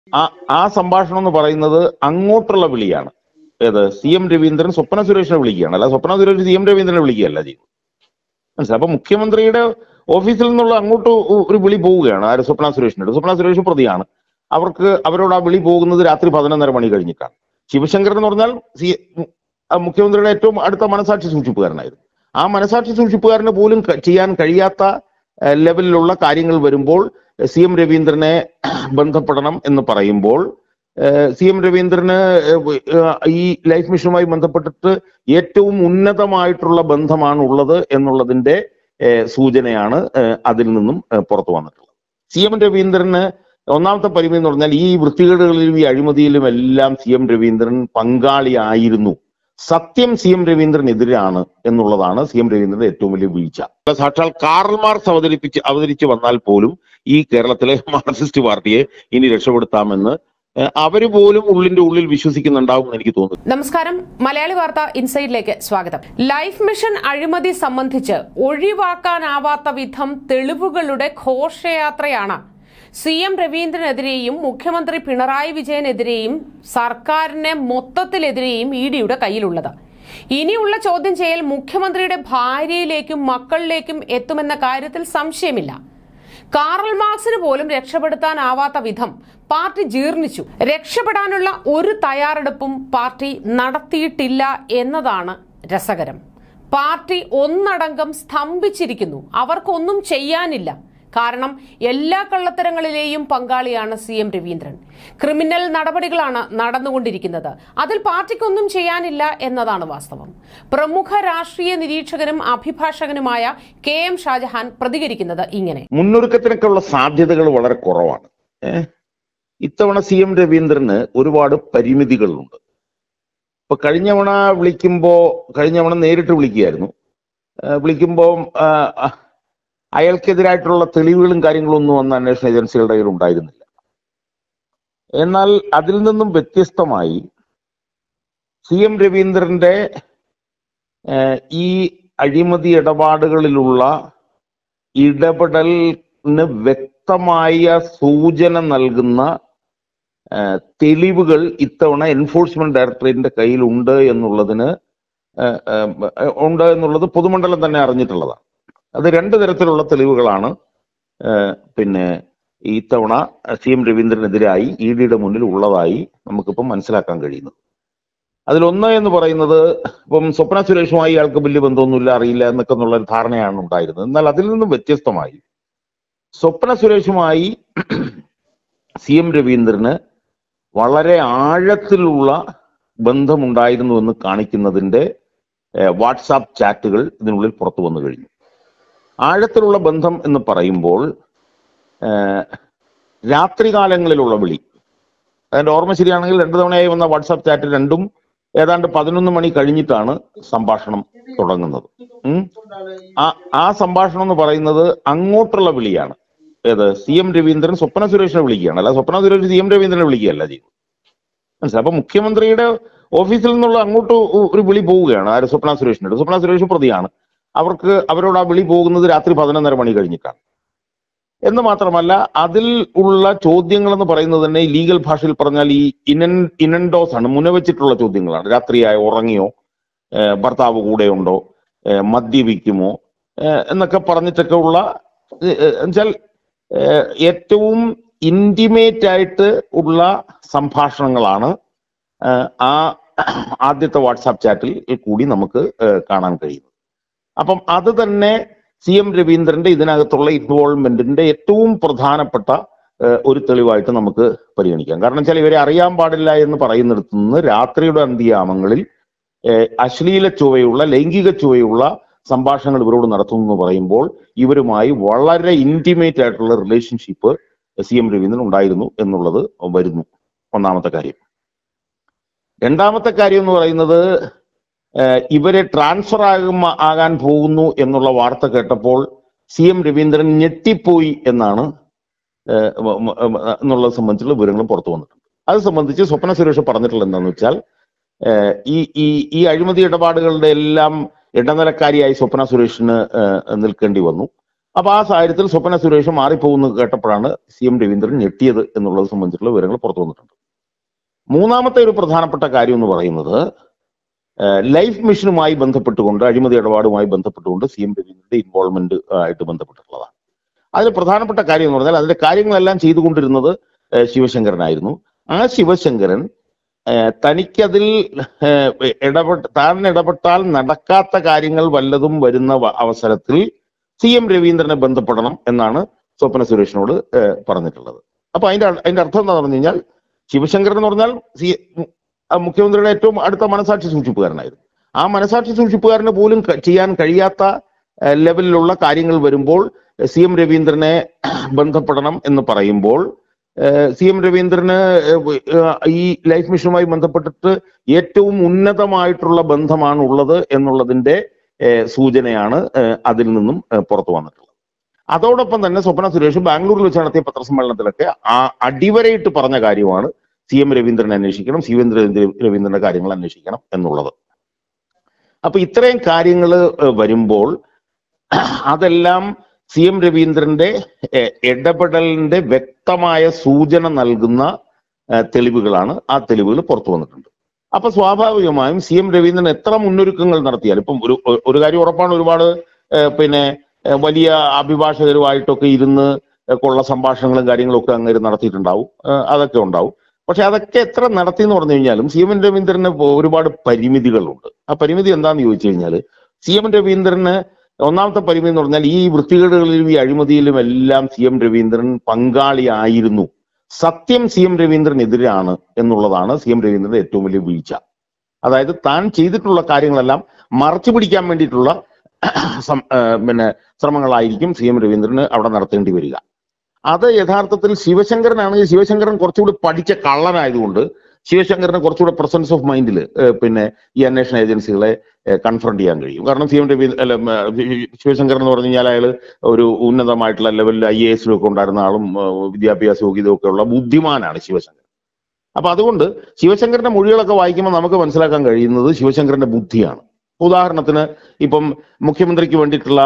ആ ആ സംഭാഷണം എന്ന് പറയുന്നത് അങ്ങോട്ടുള്ള വിളിയാണ് ഏത് സി എം രവീന്ദ്രൻ സ്വപ്ന സുരേഷിനെ വിളിക്കുകയാണ് അല്ല സ്വപ്ന സുരേഷ് സി എം രവീന്ദ്രനെ വിളിക്കുകയല്ല ചെയ്യുന്നത് മനസ്സിലായി അപ്പൊ മുഖ്യമന്ത്രിയുടെ ഓഫീസിൽ നിന്നുള്ള അങ്ങോട്ട് ഒ- ഒരു വിളി പോവുകയാണ് ആര് സ്വപ്ന സുരേഷിനോട് സ്വപ്ന സുരേഷ് പ്രതിയാണ് അവർക്ക് അവരോട് ആ വിളി പോകുന്നത് രാത്രി പതിനൊന്നര മണി കഴിഞ്ഞിട്ടാണ് ശിവശങ്കരൻ എന്ന് പറഞ്ഞാൽ സി ആ മുഖ്യമന്ത്രിയുടെ ഏറ്റവും അടുത്ത മനസാക്ഷി സൂക്ഷിപ്പുകാരനായിരുന്നു ആ മനസാക്ഷി സൂക്ഷിപ്പുകാരന് പോലും ക- ചെയ്യാൻ കഴിയാത്ത ഏഹ്, ലെവലിലുള്ള കാര്യങ്ങൾ വരുമ്പോൾ സി എം രവീന്ദ്രനെ ബന്ധപ്പെടണം എന്ന് പറയുമ്പോൾ സി എം രവീന്ദ്രന് ഏഹ്, ഏഹ്, ഈ ലൈഫ് മിഷനുമായി ബന്ധപ്പെട്ടിട്ട് ഏറ്റവും ഉന്നതമായിട്ടുള്ള ബന്ധമാണ് ഉള്ളത് എന്നുള്ളതിന്റെ ഏഹ്, സൂചനയാണ് ഏഹ്, അതിൽ നിന്നും ഏഹ്, പുറത്തു വന്നിട്ടുള്ളത് സി എം രവീന്ദ്രന് ഒന്നാമത്തെ പരിമിതി എന്ന് പറഞ്ഞാൽ ഈ വൃത്തികേടുകളിലും ഈ അഴിമതിയിലും എല്ലാം സി എം രവീന്ദ്രൻ പങ്കാളിയായിരുന്നു സത്യം സി എം രവീന്ദ്രനെതിരാണ് എന്നുള്ളതാണ് സി എം രവീന്ദ്രന്റെ ഏറ്റവും വലിയ വീഴ്ച സാക്ഷാൽ കാറൽ മാർക്സ് അവതരിപ്പിച്ച് അവതരിച്ചു വന്നാൽ പോലും ഈ കേരളത്തിലെ മാർക്സിസ്റ്റ് പാർട്ടിയെ ഇനി രക്ഷപ്പെടുത്താമെന്ന് ഏഹ്, അവര് പോലും ഉള്ളിന്റെ ഉള്ളിൽ വിശ്വസിക്കുന്നുണ്ടാവും എന്ന് എനിക്ക് തോന്നുന്നു നമസ്കാരം മലയാളി വാർത്ത ഇൻസൈഡിലേക്ക് സ്വാഗതം ലൈഫ് മിഷൻ അഴിമതി സംബന്ധിച്ച് ഒഴിവാക്കാനാവാത്ത വിധം തെളിവുകളുടെ ഘോഷയാത്രയാണ് സി എം രവീന്ദ്രനെതിരെയും മുഖ്യമന്ത്രി പിണറായി വിജയനെതിരെയും സർക്കാരിനെ മൊത്തത്തിലെതിരെയും ഇ ഡിയുടെ കയ്യിലുള്ളത് ഇനിയുള്ള ചോദ്യം ചെയ്യൽ മുഖ്യമന്ത്രിയുടെ ഭാര്യയിലേക്കും മക്കളിലേക്കും എത്തുമെന്ന കാര്യത്തിൽ സംശയമില്ല കാറൽ മാർക്സിന് പോലും രക്ഷപ്പെടുത്താനാവാത്ത വിധം പാർട്ടി ജീർണിച്ചു രക്ഷപ്പെടാനുള്ള ഒരു തയ്യാറെടുപ്പും പാർട്ടി നടത്തിയിട്ടില്ല എന്നതാണ് രസകരം പാർട്ടി ഒന്നടങ്കം സ്തംഭിച്ചിരിക്കുന്നു അവർക്കൊന്നും ചെയ്യാനില്ല കാരണം എല്ലാ കള്ളത്തരങ്ങളിലെയും പങ്കാളിയാണ് സി എം രവീന്ദ്രൻ ക്രിമിനൽ നടപടികളാണ് നടന്നുകൊണ്ടിരിക്കുന്നത് അതിൽ പാർട്ടിക്കൊന്നും ചെയ്യാനില്ല എന്നതാണ് വാസ്തവം പ്രമുഖ രാഷ്ട്രീയ നിരീക്ഷകനും അഭിഭാഷകനുമായ കെ എം ഷാജഹാൻ പ്രതികരിക്കുന്നത് ഇങ്ങനെ മുന്നൊരുക്കത്തിനൊക്കെയുള്ള സാധ്യതകൾ വളരെ കുറവാണ് ഏഹ് ഇത്തവണ സി എം രവീന്ദ്രന് ഒരുപാട് പരിമിതികളുണ്ട് ഇപ്പൊ കഴിഞ്ഞ തവണ വിളിക്കുമ്പോ കഴിഞ്ഞ തവണ നേരിട്ട് വിളിക്കുകയായിരുന്നു ഏഹ് വിളിക്കുമ്പോ ആ, ആ, അയാൾക്കെതിരായിട്ടുള്ള തെളിവുകളും കാര്യങ്ങളും ഒന്നും അന്ന് അന്വേഷണ ഏജൻസികളുടെ കയ്യിൽ ഉണ്ടായിരുന്നില്ല എന്നാൽ അതിൽ നിന്നും വ്യത്യസ്തമായി സി എം രവീന്ദ്രന്റെ ഏഹ് ഈ അഴിമതി ഇടപാടുകളിലുള്ള ഇടപെടലിന് വ്യക്തമായ സൂചന നൽകുന്ന ഏഹ് തെളിവുകൾ ഇത്തവണ എൻഫോഴ്സ്മെന്റ് ഡയറക്ടറേറ്റിന്റെ കയ്യിൽ ഉണ്ട് എന്നുള്ളതിന് ഏഹ് ഏഹ് ഉണ്ട് എന്നുള്ളത് പൊതുമണ്ഡലം തന്നെ അറിഞ്ഞിട്ടുള്ളതാണ് അത് രണ്ട് തരത്തിലുള്ള തെളിവുകളാണ് ഏഹ് പിന്നെ ഇത്തവണ സി എം രവീന്ദ്രനെതിരായി ഇ ഡിയുടെ മുന്നിൽ ഉള്ളതായി നമുക്കിപ്പം മനസ്സിലാക്കാൻ കഴിയുന്നത് അതിലൊന്ന് എന്ന് പറയുന്നത് ഇപ്പം സ്വപ്ന സുരേഷുമായി ഇയാൾക്ക് വലിയ ബന്ധമൊന്നുമില്ല അറിയില്ല എന്നൊക്കെ എന്നുള്ള ഒരു ധാരണയാണ് ഉണ്ടായിരുന്നത് എന്നാൽ അതിൽ നിന്നും വ്യത്യസ്തമായി സ്വപ്ന സുരേഷുമായി സി എം രവീന്ദ്രന് വളരെ ആഴത്തിലുള്ള ബന്ധമുണ്ടായിരുന്നു എന്ന് കാണിക്കുന്നതിന്റെ ഏഹ്, വാട്സാപ്പ് ചാറ്റുകൾ ഇതിനുള്ളിൽ പുറത്തു വന്നു കഴിഞ്ഞു ആഴത്തിലുള്ള ബന്ധം എന്ന് പറയുമ്പോൾ ഏഹ്, രാത്രികാലങ്ങളിലുള്ള വിളി അതിന്റെ ഓർമ്മ ശരിയാണെങ്കിൽ രണ്ടു തവണയായി വന്ന വാട്സാപ്പ് ചാറ്റ് രണ്ടും ഏതാണ്ട് പതിനൊന്ന് മണി കഴിഞ്ഞിട്ടാണ് സംഭാഷണം തുടങ്ങുന്നത് ഉം. ആ ആ സംഭാഷണം എന്ന് പറയുന്നത് അങ്ങോട്ടുള്ള വിളിയാണ് ഏത് സി എം രവീന്ദ്രൻ സ്വപ്ന സുരേഷിനെ വിളിക്കുകയാണ് അല്ല സ്വപ്ന സുരേഷ് സി എം രവീന്ദ്രനെ വിളിക്കുകയല്ല ചെയ്യുന്നത് മനസ്സിലായി അപ്പൊ മുഖ്യമന്ത്രിയുടെ ഓഫീസിൽ നിന്നുള്ള അങ്ങോട്ട് ഒ- ഒരു വിളി പോവുകയാണ് ആര് സ്വപ്ന സുരേഷിനോട് സ്വപ്ന സുരേഷ് പ്രതിയാണ് അവർക്ക് അവരോട് ആ വിളി പോകുന്നത് രാത്രി പതിനൊന്നര മണി കഴിഞ്ഞിട്ടാണ് എന്ന് മാത്രമല്ല അതിൽ ഉള്ള ചോദ്യങ്ങൾ എന്ന് പറയുന്നത് തന്നെ ഈ ലീഗൽ ഭാഷയിൽ പറഞ്ഞാൽ ഈ ഇനൻ ഇനൻഡോസ് ആണ് മുനവെച്ചിട്ടുള്ള ചോദ്യങ്ങളാണ് രാത്രിയായ ഉറങ്ങിയോ ഏഹ് ഭർത്താവ് കൂടെയുണ്ടോ ഏഹ് മദ്യപിക്കുമോ ഏഹ് എന്നൊക്കെ പറഞ്ഞിട്ടൊക്കെ ഉള്ള ഏഹ് ഏഹ് എന്നുവെച്ചാൽ ഏഹ് ഏറ്റവും ഇന്റിമേറ്റ് ആയിട്ട് ഉള്ള സംഭാഷണങ്ങളാണ് ഏഹ് ആ ആദ്യത്തെ വാട്സാപ്പ് ചാറ്റിൽ കൂടി നമുക്ക് ഏഹ് കാണാൻ കഴിയുന്നത് അപ്പം അത് തന്നെ സി എം രവീന്ദ്രന്റെ ഇതിനകത്തുള്ള ഇൻവോൾവ്മെന്റിന്റെ ഏറ്റവും പ്രധാനപ്പെട്ട ഏഹ്, ഒരു തെളിവായിട്ട് നമുക്ക് പരിഗണിക്കാം കാരണം വെച്ചാൽ ഇവരെ അറിയാൻ പാടില്ല എന്ന് പറയുന്നിടത്തു നിന്ന് രാത്രിയുടെ അന്ത്യയാമങ്ങളിൽ ഏഹ്, അശ്ലീല ചുവയുള്ള ലൈംഗിക ചുവയുള്ള സംഭാഷണങ്ങൾ ഇവരോട് നടത്തുന്നു എന്ന് പറയുമ്പോൾ ഇവരുമായി വളരെ ഇന്റിമേറ്റ് ആയിട്ടുള്ള റിലേഷൻഷിപ്പ് സി എം രവീന്ദ്രൻ ഉണ്ടായിരുന്നു എന്നുള്ളത് വരുന്നു ഒന്നാമത്തെ കാര്യം രണ്ടാമത്തെ കാര്യം എന്ന് പറയുന്നത് ഏഹ് ഇവരെ ട്രാൻസ്ഫർ ആകും ആകാൻ പോകുന്നു എന്നുള്ള വാർത്ത കേട്ടപ്പോൾ സി എം രവീന്ദ്രൻ ഞെട്ടിപ്പോയി എന്നാണ് ഏഹ് മ- മ- മ- എന്നുള്ളത് സംബന്ധിച്ചുള്ള വിവരങ്ങളും പുറത്തു വന്നിട്ടുണ്ട് അത് സംബന്ധിച്ച് സ്വപ്ന സുരേഷ് പറഞ്ഞിട്ടുള്ളത് എന്താണെന്ന് വെച്ചാൽ ഏഹ് ഈ ഈ ഈ അഴിമതി ഇടപാടുകളുടെ എല്ലാം ഇടനിലക്കാരിയായി സ്വപ്ന സുരേഷിന് ഏഹ് നിൽക്കേണ്ടി വന്നു അപ്പൊ ആ സാഹചര്യത്തിൽ സ്വപ്ന സുരേഷ് മാറിപ്പോകുന്നത് കേട്ടപ്പോഴാണ് സി എം രവീന്ദ്രൻ ഞെട്ടിയത് എന്നുള്ളത് സംബന്ധിച്ചുള്ള വിവരങ്ങൾ പുറത്തു വന്നിട്ടുണ്ട് മൂന്നാമത്തെ ഒരു പ്രധാനപ്പെട്ട കാര്യം എന്ന് പറയുന്നത് ഏഹ് ലൈഫ് മിഷനുമായി ബന്ധപ്പെട്ടുകൊണ്ട് അഴിമതി ഇടപാടുമായി ബന്ധപ്പെട്ടുകൊണ്ട് സി എം രവീന്ദ്രന്റെ ഇൻവോൾവ്മെന്റ് ആയിട്ട് ബന്ധപ്പെട്ടിട്ടുള്ളതാണ് അതിൽ പ്രധാനപ്പെട്ട കാര്യം എന്ന് പറഞ്ഞാൽ അതിന്റെ കാര്യങ്ങളെല്ലാം ചെയ്തുകൊണ്ടിരുന്നത് ഏഹ് ശിവശങ്കരനായിരുന്നു ആ ശിവശങ്കരൻ ഏഹ് തനിക്കതിൽ ഏഹ് ഇടപെട്ട് താൻ ഇടപെട്ടാൽ നടക്കാത്ത കാര്യങ്ങൾ വല്ലതും വരുന്ന വ- അവസരത്തിൽ സി എം രവീന്ദ്രനെ ബന്ധപ്പെടണം എന്നാണ് സ്വപ്ന സുരേഷിനോട് ഏഹ് പറഞ്ഞിട്ടുള്ളത് അപ്പൊ അതിന്റെ അ- അതിന്റെ അർത്ഥം എന്താ പറഞ്ഞു കഴിഞ്ഞാൽ ശിവശങ്കരൻ എന്ന് പറഞ്ഞാൽ സി ആ മുഖ്യമന്ത്രിയുടെ ഏറ്റവും അടുത്ത മനസാക്ഷി സൂക്ഷിപ്പുകാരനായിരുന്നു ആ മനസാക്ഷി സൂക്ഷിപ്പുകാരന് പോലും ക- ചെയ്യാൻ കഴിയാത്ത ഏഹ് ലെവലിലുള്ള കാര്യങ്ങൾ വരുമ്പോൾ സി എം രവീന്ദ്രനെ ബന്ധപ്പെടണം എന്ന് പറയുമ്പോൾ സി എം രവീന്ദ്രന് ഏഹ് ഏഹ് ഈ ലൈഫ് മിഷനുമായി ബന്ധപ്പെട്ടിട്ട് ഏറ്റവും ഉന്നതമായിട്ടുള്ള ബന്ധമാണ് ഉള്ളത് എന്നുള്ളതിന്റെ ഏഹ് സൂചനയാണ് ഏഹ് അതിൽ നിന്നും ഏഹ് പുറത്തു വന്നിട്ടുള്ളത് അതോടൊപ്പം തന്നെ സ്വപ്ന സുരേഷ് ബാംഗ്ലൂരിൽ വെച്ച് നടത്തിയ പത്രസമ്മേളനത്തിലൊക്കെ ആ അടിവരയിട്ട് പറഞ്ഞ കാര്യമാണ് സി എം രവീന്ദ്രനെ അന്വേഷിക്കണം സി എം രവീന്ദ്രന്റെ കാര്യങ്ങൾ അന്വേഷിക്കണം എന്നുള്ളത് അപ്പൊ ഇത്രയും കാര്യങ്ങൾ വരുമ്പോൾ അതെല്ലാം സി എം രവീന്ദ്രന്റെ ഏഹ്, ഇടപെടലിന്റെ വ്യക്തമായ സൂചന നൽകുന്ന ഏഹ്, തെളിവുകളാണ് ആ തെളിവുകൾ പുറത്തു വന്നിട്ടുണ്ട് അപ്പൊ സ്വാഭാവികമായും സി എം രവീന്ദ്രൻ എത്ര മുന്നൊരുക്കങ്ങൾ നടത്തിയാലും ഇപ്പം ഒരു ഒരു കാര്യം ഉറപ്പാണ് ഒരുപാട് ഏഹ്, പിന്നെ ഏഹ്, വലിയ അഭിഭാഷകരുമായിട്ടൊക്കെ ഇരുന്ന് ഏഹ്, കൊള്ള സംഭാഷണങ്ങളും കാര്യങ്ങളും ഒക്കെ അങ്ങനെ നടത്തിയിട്ടുണ്ടാവും ഏഹ്, അതൊക്കെ ഉണ്ടാവും പക്ഷെ അതൊക്കെ എത്ര നടത്തി എന്ന് പറഞ്ഞു കഴിഞ്ഞാലും സി എം രവീന്ദ്രന് ഒരുപാട് പരിമിതികളുണ്ട് ആ പരിമിതി എന്താന്ന് ചോദിച്ചു കഴിഞ്ഞാൽ സി എം രവീന്ദ്രന് ഒന്നാമത്തെ പരിമിതി എന്ന് പറഞ്ഞാൽ ഈ വൃത്തികേടുകളിലും ഈ അഴിമതിയിലും എല്ലാം സി എം രവീന്ദ്രൻ പങ്കാളിയായിരുന്നു സത്യം സി എം രവീന്ദ്രനെതിരാണ് എന്നുള്ളതാണ് സി എം രവീന്ദ്രന്റെ ഏറ്റവും വലിയ വീഴ്ച അതായത് താൻ ചെയ്തിട്ടുള്ള കാര്യങ്ങളെല്ലാം മറച്ചു പിടിക്കാൻ വേണ്ടിയിട്ടുള്ള സം- ആ, പിന്നെ ശ്രമങ്ങളായിരിക്കും സി എം രവീന്ദ്രന് അവിടെ നടത്തേണ്ടി വരിക അത് യഥാർത്ഥത്തിൽ ശിവശങ്കരനാണെങ്കിൽ ശിവശങ്കരൻ കുറച്ചുകൂടി പഠിച്ച കള്ളനായതുകൊണ്ട് ശിവശങ്കറിന് കുറച്ചുകൂടെ പ്രസൻസ് ഓഫ് മൈൻഡിൽ പിന്നെ ഈ അന്വേഷണ ഏജൻസികളെ കൺഫ്രണ്ട് ചെയ്യാൻ കഴിയും കാരണം സി എം രവി അല്ല ഉം, ആ, ശിവശങ്കർ എന്ന് പറഞ്ഞു കഴിഞ്ഞാൽ അയാൾ ഒരു ഉന്നതമായിട്ടുള്ള ലെവലിൽ ഐ എ എസിലൊക്കെ ഉണ്ടായിരുന്ന ആളും ആ, വിദ്യാഭ്യാസ യോഗ്യതയൊക്കെ ഉള്ള ബുദ്ധിമാനാണ് ശിവശങ്കർ അപ്പൊ അതുകൊണ്ട് ശിവശങ്കരന്റെ മൊഴികളൊക്കെ വായിക്കുമ്പോൾ നമുക്ക് മനസ്സിലാക്കാൻ കഴിയുന്നത് ശിവശങ്കരന്റെ ബുദ്ധിയാണ് ഉദാഹരണത്തിന് ഇപ്പം മുഖ്യമന്ത്രിക്ക് വേണ്ടിയിട്ടുള്ള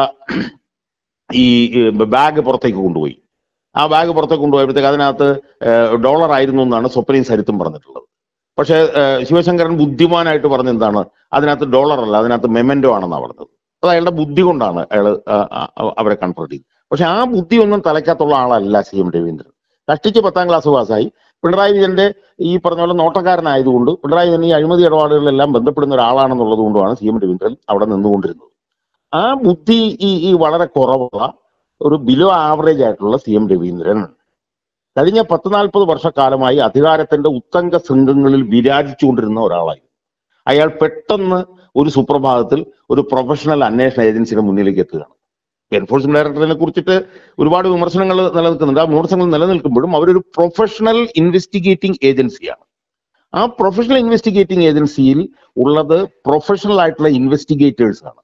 ഈ ബാഗ് പുറത്തേക്ക് കൊണ്ടുപോയി ആ ബാഗ് പുറത്തേക്ക് കൊണ്ടുപോയപ്പോഴത്തേക്ക് അതിനകത്ത് ഡോളർ ആയിരുന്നു എന്നാണ് സ്വപ്നയും സരിത്തും പറഞ്ഞിട്ടുള്ളത് പക്ഷേ ഏഹ്, ശിവശങ്കരൻ ബുദ്ധിമാനായിട്ട് പറഞ്ഞ എന്താണ് അതിനകത്ത് ഡോളർ അല്ല അതിനകത്ത് മെമൻറ്റോ ആണെന്നാണ് പറഞ്ഞത് അത് അയാളുടെ ബുദ്ധി കൊണ്ടാണ് അയാൾ അവരെ കൺഫ്രണ്ട് ചെയ്തത് പക്ഷെ ആ ബുദ്ധി ഒന്നും തലയ്ക്കകത്തുള്ള ആളല്ല സി എം രവീന്ദ്രൻ കഷ്ടിച്ച് പത്താം ക്ലാസ് പാസ്സായി പിണറായി വിജയന്റെ ഈ പറഞ്ഞ പോലെ നോട്ടക്കാരനായതുകൊണ്ട് പിണറായി വിജയൻ ഈ അഴിമതി ഇടപാടുകളിലെല്ലാം ബന്ധപ്പെടുന്ന ഒരാളാണെന്നുള്ളത് കൊണ്ടുമാണ് സി എം രവീന്ദ്രൻ അവിടെ നിന്നുകൊണ്ടിരുന്നത് ആ ബുദ്ധി ഈ ഈ വളരെ കുറവുള്ള ഒരു ബിലോ ആവറേജ് ആയിട്ടുള്ള സി എം രവീന്ദ്രൻ കഴിഞ്ഞ പത്ത് നാൽപ്പത് വർഷക്കാലമായി അധികാരത്തിന്റെ ഉത്തംഗ ശൃംഗങ്ങളിൽ വിരാജിച്ചുകൊണ്ടിരുന്ന ഒരാളായിരുന്നു അയാൾ പെട്ടെന്ന് ഒരു സുപ്രഭാതത്തിൽ ഒരു പ്രൊഫഷണൽ അന്വേഷണ ഏജൻസിയുടെ മുന്നിലേക്ക് എത്തുകയാണ് എൻഫോഴ്സ്മെന്റ് ഡയറക്ടറിനെ കുറിച്ചിട്ട് ഒരുപാട് വിമർശനങ്ങൾ നിലനിൽക്കുന്നുണ്ട് ആ വിമർശനങ്ങൾ നിലനിൽക്കുമ്പോഴും അവരൊരു പ്രൊഫഷണൽ ഇൻവെസ്റ്റിഗേറ്റിംഗ് ഏജൻസിയാണ് ആ പ്രൊഫഷണൽ ഇൻവെസ്റ്റിഗേറ്റിംഗ് ഏജൻസിയിൽ ഉള്ളത് പ്രൊഫഷണൽ ആയിട്ടുള്ള ഇൻവെസ്റ്റിഗേറ്റേഴ്സ് ആണ്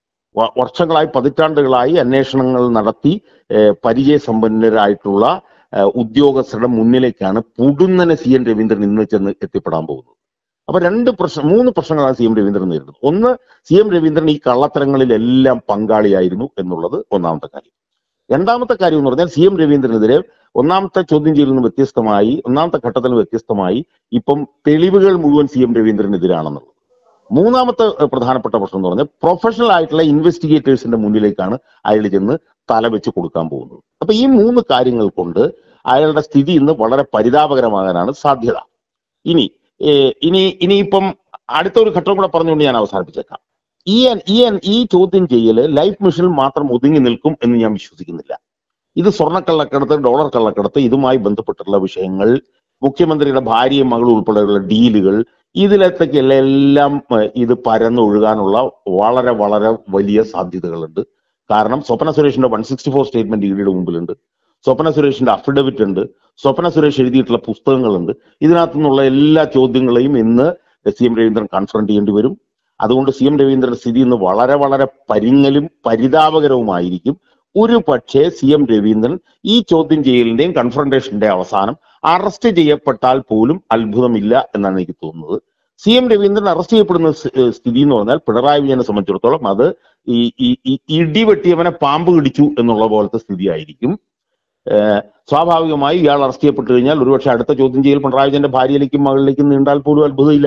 വ- വർഷങ്ങളായി പതിറ്റാണ്ടുകളായി അന്വേഷണങ്ങൾ നടത്തി ഏഹ്, പരിചയസമ്പന്നരായിട്ടുള്ള ഏഹ്, ഉദ്യോഗസ്ഥരുടെ മുന്നിലേക്കാണ് പുടുന്നനെ സി എൻ രവീന്ദ്രൻ ഇന്ന് ചെന്ന് എത്തിപ്പെടാൻ പോകുന്നത് അപ്പൊ രണ്ട് പ്രശ്നം മൂന്ന് പ്രശ്നങ്ങളാണ് സി എം രവീന്ദ്രൻ നേരിടുന്നത് ഒന്ന് സി എം രവീന്ദ്രൻ ഈ കള്ളത്തരങ്ങളിലെല്ലാം പങ്കാളിയായിരുന്നു എന്നുള്ളത് ഒന്നാമത്തെ കാര്യം രണ്ടാമത്തെ കാര്യം എന്ന് പറഞ്ഞാൽ സി എം രവീന്ദ്രനെതിരെ ഒന്നാമത്തെ ചോദ്യം ചെയ്യലിൽ നിന്ന് വ്യത്യസ്തമായി ഒന്നാമത്തെ ഘട്ടത്തിൽ നിന്ന് വ്യത്യസ്തമായി ഇപ്പം തെളിവുകൾ മുഴുവൻ സി എം രവീന്ദ്രനെതിരാണെന്നുള്ളത് മൂന്നാമത്തെ ഏഹ്, പ്രധാനപ്പെട്ട പ്രശ്നം എന്ന് പറഞ്ഞാൽ പ്രൊഫഷണൽ ആയിട്ടുള്ള ഇൻവെസ്റ്റിഗേറ്റേഴ്സിന്റെ മുന്നിലേക്കാണ് അയാൾ ചെന്ന് തല വെച്ച് കൊടുക്കാൻ പോകുന്നത് അപ്പൊ ഈ മൂന്ന് കാര്യങ്ങൾ കൊണ്ട് അയാളുടെ സ്ഥിതി ഇന്ന് വളരെ പരിതാപകരമാകാനാണ് സാധ്യത ഇനി ഏഹ്, ഇനി ഇനിയിപ്പം അടുത്ത ഒരു ഘട്ടം കൂടെ പറഞ്ഞുകൊണ്ട് ഞാൻ അവസാനിപ്പിച്ചേക്കാം ഈ ഈ ഈ ചോദ്യം ചെയ്യല് ലൈഫ് മിഷനിൽ മാത്രം ഒതുങ്ങി നിൽക്കും എന്ന് ഞാൻ വിശ്വസിക്കുന്നില്ല ഇത് സ്വർണ്ണക്കള്ളക്കടത്ത് ഡോളർ കള്ളക്കടത്ത് ഇതുമായി ബന്ധപ്പെട്ടുള്ള വിഷയങ്ങൾ മുഖ്യമന്ത്രിയുടെ ഭാര്യയും മകളും ഉൾപ്പെടെയുള്ള ഡീലുകൾ ഇതിലത്തേക്കെല്ലാം എല്ലാം ഏഹ്, ഇത് പരന്നൊഴുകാനുള്ള വളരെ വളരെ വലിയ സാധ്യതകളുണ്ട് കാരണം സ്വപ്ന സുരേഷിന്റെ വൺ സിക്സ്റ്റി ഫോർ സ്റ്റേറ്റ്മെന്റ് ഇഡിയുടെ മുമ്പിലുണ്ട് സ്വപ്ന സുരേഷിന്റെ അഫിഡവിറ്റ് ഉണ്ട് സ്വപ്ന സുരേഷ് എഴുതിയിട്ടുള്ള പുസ്തകങ്ങളുണ്ട് ഇതിനകത്തു നിന്നുള്ള എല്ലാ ചോദ്യങ്ങളെയും ഇന്ന് സി എം രവീന്ദ്രൻ കൺഫ്രണ്ട് ചെയ്യേണ്ടി വരും അതുകൊണ്ട് സി എം രവീന്ദ്രന്റെ സ്ഥിതി ഇന്ന് വളരെ വളരെ പരിങ്ങലും പരിതാപകരവുമായിരിക്കും ഒരു പക്ഷേ സി എം രവീന്ദ്രൻ ഈ ചോദ്യം ചെയ്യലിന്റെയും കൺഫ്രണ്ടേഷന്റെ അവസാനം അറസ്റ്റ് ചെയ്യപ്പെട്ടാൽ പോലും അത്ഭുതമില്ല എന്നാണ് എനിക്ക് തോന്നുന്നത് സി എം രവീന്ദ്രൻ അറസ്റ്റ് ചെയ്യപ്പെടുന്ന സ്- ഏഹ് സ്ഥിതി എന്ന് പറഞ്ഞാൽ പിണറായി വിജയനെ സംബന്ധിച്ചിടത്തോളം അത് ഈ ഈ ഈ ഇടി വെട്ടിയവനെ പാമ്പ് പിടിച്ചു എന്നുള്ള പോലത്തെ സ്ഥിതിയായിരിക്കും ഏഹ് സ്വാഭാവികമായി ഇയാൾ അറസ്റ്റ് ചെയ്യപ്പെട്ടു കഴിഞ്ഞാൽ ഒരുപക്ഷെ അടുത്ത ചോദ്യം ചെയ്യൽ പിണറായി വിജയന്റെ ഭാര്യയിലേക്കും മകളിലേക്കും നീണ്ടാൽ പോലും അത്ഭുതമില്ല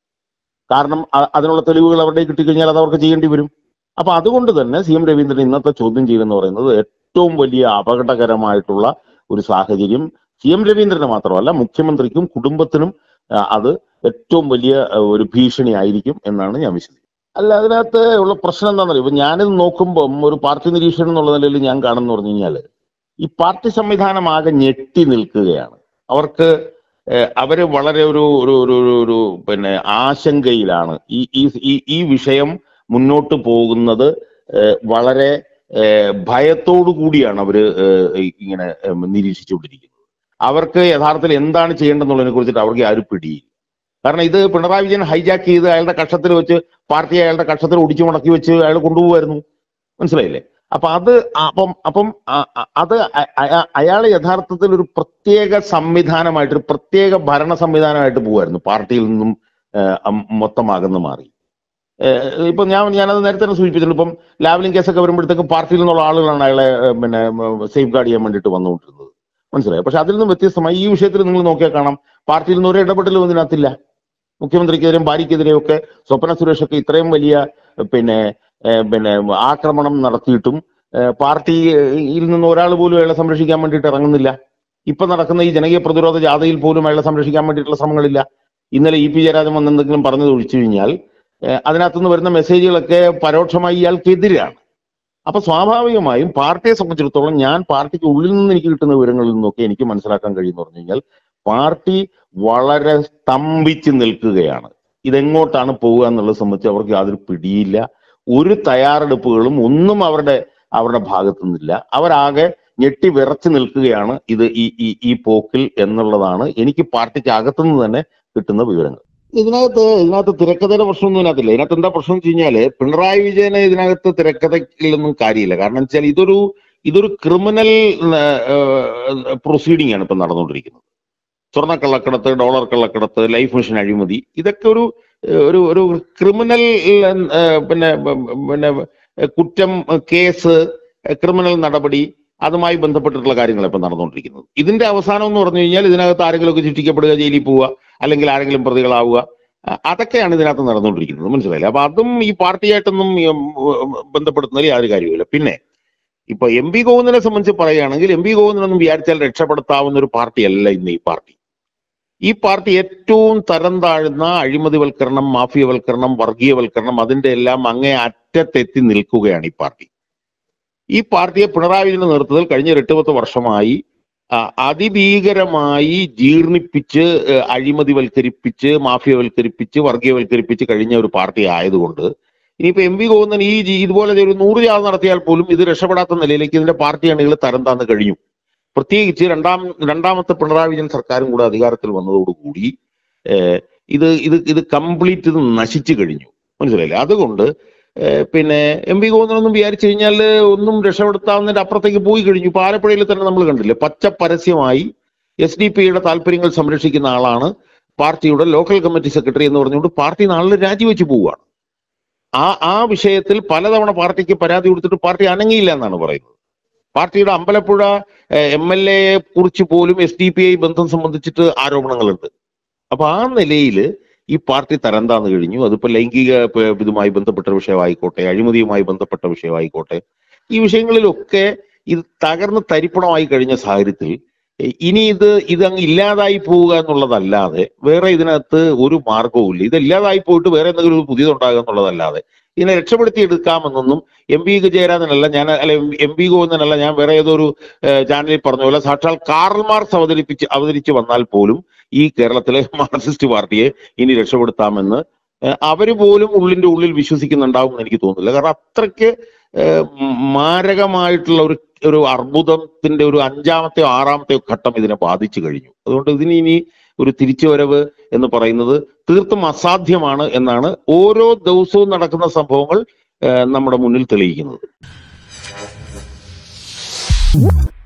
കാരണം അ- അതിനുള്ള തെളിവുകൾ അവരുടെ കിട്ടിക്കഴിഞ്ഞാൽ അത് അവർക്ക് ചെയ്യേണ്ടി വരും അപ്പൊ അതുകൊണ്ട് തന്നെ സി എം രവീന്ദ്രൻ ഇന്നത്തെ ചോദ്യം ചെയ്യലെന്ന് പറയുന്നത് ഏറ്റവും വലിയ അപകടകരമായിട്ടുള്ള ഒരു സാഹചര്യം സി എം രവീന്ദ്രന് മാത്രമല്ല മുഖ്യമന്ത്രിക്കും കുടുംബത്തിനും ആ, അത് ഏറ്റവും വലിയ ആ, ഒരു ഭീഷണി ആയിരിക്കും എന്നാണ് ഞാൻ വിശ്വസിക്കുന്നത് അല്ല അതിനകത്ത് ഉള്ള പ്രശ്നം എന്താണെന്ന് അറിയാം ഇപ്പൊ ഞാനിത് നോക്കുമ്പം ഒരു പാർട്ടി നിരീക്ഷകൻ എന്നുള്ള നിലയിൽ ഞാൻ കാണുന്നു പറഞ്ഞു കഴിഞ്ഞാൽ ഈ പാർട്ടി സംവിധാനം ആകെ ഞെട്ടി നിൽക്കുകയാണ് അവർക്ക് ഏഹ്, അവര് വളരെ ഒരു ഒരു ഒരു ഒരു- ഒരു പിന്നെ ആശങ്കയിലാണ് ഈ ഈ ഈ ഈ വിഷയം മുന്നോട്ട് പോകുന്നത് ഏഹ്, വളരെ ഏഹ്, ഭയത്തോടു കൂടിയാണ് അവര് ഏഹ്, ഇങ്ങനെ ഏഹ്, നിരീക്ഷിച്ചുകൊണ്ടിരിക്കുന്നത് അവർക്ക് യഥാർത്ഥത്തിൽ എന്താണ് ചെയ്യേണ്ടതെന്നുള്ളതിനെ കുറിച്ചിട്ട് അവർക്ക് ആരും പിടിയില്ല കാരണം ഇത് പിണറായി വിജയൻ ഹൈജാക്ക് ചെയ്ത് അയാളുടെ കക്ഷത്തിൽ വെച്ച് പാർട്ടി അയാളുടെ കക്ഷത്തിൽ ഒടിച്ചു മുടക്കി വെച്ച് അയാൾ കൊണ്ടുപോകായിരുന്നു മനസ്സിലായില്ലേ അപ്പൊ അത് അപ്പം അപ്പം അ- അ- അത് അ- അ- അയാൾ യഥാർത്ഥത്തിൽ ഒരു പ്രത്യേക സംവിധാനമായിട്ട് ഒരു പ്രത്യേക ഭരണ സംവിധാനമായിട്ട് പോകുമായിരുന്നു പാർട്ടിയിൽ നിന്നും ഏഹ്, അം- മൊത്തം അകന്നു മാറി ഏഹ്, ഇപ്പൊ ഞാൻ ഞാനത് നേരത്തെ തന്നെ സൂചിപ്പിച്ചിട്ടുണ്ട് ഇപ്പം ലാവലിംഗ് കേസൊക്കെ വരുമ്പോഴത്തേക്കും പാർട്ടിയിൽ നിന്നുള്ള ആളുകളാണ് അയാളെ ഏഹ്, പിന്നെ സേഫ് ഗാർഡ് ചെയ്യാൻ വേണ്ടിയിട്ട് വന്നുകൊണ്ടിരുന്നത് മനസ്സിലായോ പക്ഷെ അതിൽ നിന്നും വ്യത്യസ്തമായി ഈ വിഷയത്തിൽ നിങ്ങൾ നോക്കിയാൽ കാണാം പാർട്ടിയിൽ നിന്ന് ഒരു ഇടപെടലും ഇതിനകത്തില്ല മുഖ്യമന്ത്രിക്കെതിരെയും ഭാര്യയ്ക്കെതിരെയും ഒക്കെ സ്വപ്ന സുരേഷ് ഒക്കെ ഇത്രയും വലിയ പിന്നെ ഏഹ്, പിന്നെ ആക്രമണം നടത്തിയിട്ടും ഏഹ്, പാർട്ടിയിൽ നിന്ന് ഒരാൾ പോലും അയാളെ സംരക്ഷിക്കാൻ വേണ്ടിയിട്ട് ഇറങ്ങുന്നില്ല ഇപ്പൊ നടക്കുന്ന ഈ ജനകീയ പ്രതിരോധ ജാഥയിൽ പോലും അയാളെ സംരക്ഷിക്കാൻ വേണ്ടിയിട്ടുള്ള ശ്രമങ്ങളില്ല ഇന്നലെ ഇ പി ജയരാജൻ വന്ന് എന്തെങ്കിലും പറഞ്ഞത് ഒഴിച്ചു കഴിഞ്ഞാൽ ഏഹ്, അതിനകത്തുനിന്ന് വരുന്ന മെസ്സേജുകളൊക്കെ പരോക്ഷമായി ഇയാൾക്കെതിരാണ് അപ്പൊ സ്വാഭാവികമായും പാർട്ടിയെ സംബന്ധിച്ചിടത്തോളം ഞാൻ പാർട്ടിക്ക് ഉള്ളിൽ നിന്ന് എനിക്ക് കിട്ടുന്ന വിവരങ്ങളിൽ നിന്നൊക്കെ എനിക്ക് മനസ്സിലാക്കാൻ കഴിയുന്ന പറഞ്ഞു കഴിഞ്ഞാൽ പാർട്ടി വളരെ സ്തംഭിച്ച് നിൽക്കുകയാണ് ഇതെങ്ങോട്ടാണ് പോവുക എന്നുള്ളത് സംബന്ധിച്ച് അവർക്ക് യാതൊരു പിടിയില്ല ഒരു തയ്യാറെടുപ്പുകളും ഒന്നും അവരുടെ അവരുടെ ഭാഗത്തു നിന്നില്ല അവരാകെ ഞെട്ടി വിറച്ചു നിൽക്കുകയാണ് ഇത് ഈ ഈ ഈ പോക്കിൽ എന്നുള്ളതാണ് എനിക്ക് പാർട്ടിക്ക് അകത്തുനിന്ന് തന്നെ കിട്ടുന്ന വിവരങ്ങൾ ഇതിനകത്ത് ഇതിനകത്ത് തിരക്കഥയുടെ പ്രശ്നമൊന്നും ഇതിനകത്തില്ല ഇതിനകത്ത് എന്താ പ്രശ്നം വെച്ച് കഴിഞ്ഞാല് പിണറായി വിജയനെ ഇതിനകത്ത് തിരക്കഥയിലൊന്നും കാര്യമില്ല കാരണം വെച്ചാൽ ഇതൊരു ഇതൊരു ക്രിമിനൽ പ്രൊസീഡിംഗ് ആണ് ഇപ്പൊ നടന്നുകൊണ്ടിരിക്കുന്നത് സ്വർണ്ണ കള്ളക്കടത്ത് ഡോളർ കള്ളക്കടത്ത് ലൈഫ് മിഷൻ അഴിമതി ഇതൊക്കെ ഒരു ഏഹ്, ഒരു ഒരു ക്രിമിനൽ ഏഹ്, പിന്നെ പിന്നെ ഏഹ്, കുറ്റം ഏഹ്, കേസ് ഏഹ്, ക്രിമിനൽ നടപടി അതുമായി ബന്ധപ്പെട്ടിട്ടുള്ള കാര്യങ്ങൾ ഇപ്പൊ നടന്നുകൊണ്ടിരിക്കുന്നത് ഇതിന്റെ അവസാനം എന്ന് പറഞ്ഞു കഴിഞ്ഞാൽ ഇതിനകത്ത് ആരെങ്കിലും ഒക്കെ ശിക്ഷിക്കപ്പെടുക ജയിലിൽ പോവുക അല്ലെങ്കിൽ ആരെങ്കിലും പ്രതികളാവുക അ- അതൊക്കെയാണ് ഇതിനകത്ത് നടന്നുകൊണ്ടിരിക്കുന്നത് മനസ്സിലായില്ലേ അപ്പൊ അതും ഈ പാർട്ടിയായിട്ടൊന്നും ഈ, ഉം, ഉം, ബന്ധപ്പെടുത്തുന്നതിൽ യാതൊരു കാര്യവുമില്ല പിന്നെ ഇപ്പൊ എം പി ഗോവിന്ദനെ സംബന്ധിച്ച് പറയുകയാണെങ്കിൽ എം പി ഗോവിന്ദനൊന്നും വിചാരിച്ചാൽ രക്ഷപ്പെടുത്താവുന്ന ഒരു പാർട്ടിയല്ല ഇന്ന് ഈ പാർട്ടി ഈ പാർട്ടി ഏറ്റവും തരം താഴ്ന്ന അഴിമതിവൽക്കരണം മാഫിയവൽക്കരണം വർഗീയവൽക്കരണം അതിന്റെ എല്ലാം അങ്ങേ അറ്റത്തെത്തി നിൽക്കുകയാണ് ഈ പാർട്ടി ഈ പാർട്ടിയെ പിണറായി വിജയന്റെ നേതൃത്വത്തിൽ കഴിഞ്ഞ ഒരു എട്ട് പത്ത് വർഷമായി ആ, അതിഭീകരമായി ജീർണിപ്പിച്ച് ഏ, അഴിമതിവൽക്കരിപ്പിച്ച് മാഫിയവൽക്കരിപ്പിച്ച് വർഗീയവൽക്കരിപ്പിച്ച് കഴിഞ്ഞ ഒരു പാർട്ടി ആയതുകൊണ്ട് ഇനിയിപ്പോ എം വി ഗോവിന്ദൻ ഈ ജി- ഇതുപോലെ ഒരു നൂറ് ജാഥ നടത്തിയാൽ പോലും ഇത് രക്ഷപ്പെടാത്ത നിലയിലേക്ക് ഇതിന്റെ പാർട്ടി അണികൾ തരം താന്ന് കഴിഞ്ഞു പ്രത്യേകിച്ച് രണ്ടാം രണ്ടാമത്തെ പിണറായി വിജയൻ സർക്കാരും കൂടെ അധികാരത്തിൽ വന്നതോടുകൂടി ഏഹ്, ഇത് ഇത് ഇത് കംപ്ലീറ്റ് ഇത് നശിച്ചു കഴിഞ്ഞു മനസ്സിലായില്ലേ അതുകൊണ്ട് ഏഹ്, പിന്നെ എം പി ഗോവിന്ദനൊന്നും വിചാരിച്ചു കഴിഞ്ഞാൽ ഒന്നും രക്ഷപ്പെടുത്താവുന്നതിന്റെ അപ്പുറത്തേക്ക് പോയി കഴിഞ്ഞു ഇപ്പൊ ആലപ്പുഴയിൽ തന്നെ നമ്മൾ കണ്ടില്ലേ പച്ച പരസ്യമായി എസ് ഡി പിയുടെ താല്പര്യങ്ങൾ സംരക്ഷിക്കുന്ന ആളാണ് പാർട്ടിയുടെ ലോക്കൽ കമ്മിറ്റി സെക്രട്ടറി എന്ന് പറഞ്ഞുകൊണ്ട് പാർട്ടി നാളെ രാജിവെച്ച് പോവുകയാണ് ആ ആ വിഷയത്തിൽ പലതവണ പാർട്ടിക്ക് പരാതി കൊടുത്തിട്ട് പാർട്ടി അനങ്ങിയില്ല എന്നാണ് പറയുന്നത് പാർട്ടിയുടെ അമ്പലപ്പുഴ എം എൽ എയെ കുറിച്ച് പോലും എസ് ഡി പി ഐ ബന്ധം സംബന്ധിച്ചിട്ട് ആരോപണങ്ങളുണ്ട് അപ്പൊ ആ നിലയിൽ ഈ പാർട്ടി തരംതാന്ന് കഴിഞ്ഞു അതിപ്പോ ലൈംഗിക പ- ഇതുമായി ബന്ധപ്പെട്ട വിഷയമായിക്കോട്ടെ അഴിമതിയുമായി ബന്ധപ്പെട്ട വിഷയമായിക്കോട്ടെ ഈ വിഷയങ്ങളിലൊക്കെ ഇത് തകർന്ന് തരിപ്പണമായി കഴിഞ്ഞ സാഹചര്യത്തിൽ എ, ഇനി ഇത് ഇതങ്ങ് ഇല്ലാതായി പോവുക എന്നുള്ളതല്ലാതെ വേറെ ഇതിനകത്ത് ഒരു മാർഗവും ഇല്ല ഇത് ഇല്ലാതായി പോയിട്ട് വേറെ എന്തെങ്കിലും ഒരു പുതിയതുണ്ടാകുക എന്നുള്ളതല്ലാതെ ഇതിനെ രക്ഷപ്പെടുത്തി എടുക്കാമെന്നൊന്നും എം പി ജയരാജനല്ല ഞാൻ അല്ല എം പി ഗോവിന്ദനല്ല ഞാൻ വേറെ ഏതൊരു ഏഹ്, ചാനലിൽ പറഞ്ഞ പോലെ സാക്ഷാൽ കാർൽ മാർക്സ് അവതരിപ്പിച്ച് അവതരിച്ച് വന്നാൽ പോലും ഈ കേരളത്തിലെ മാർക്സിസ്റ്റ് പാർട്ടിയെ ഇനി രക്ഷപ്പെടുത്താമെന്ന് ഏഹ്, അവര് പോലും ഉള്ളിന്റെ ഉള്ളിൽ വിശ്വസിക്കുന്നുണ്ടാവും എന്ന് എനിക്ക് തോന്നുന്നില്ല കാരണം അത്രയ്ക്ക് ഏഹ്, മാരകമായിട്ടുള്ള ഒരു ഒരു അർബുദത്തിന്റെ ഒരു അഞ്ചാമത്തെയോ ആറാമത്തെയോ ഘട്ടം ഇതിനെ ബാധിച്ചു കഴിഞ്ഞു അതുകൊണ്ട് ഇതിന് ഇനി ഒരു തിരിച്ചുവരവ് എന്ന് പറയുന്നത് തീർത്തും അസാധ്യമാണ് എന്നാണ് ഓരോ ദിവസവും നടക്കുന്ന സംഭവങ്ങൾ ഏഹ്, നമ്മുടെ മുന്നിൽ തെളിയിക്കുന്നത്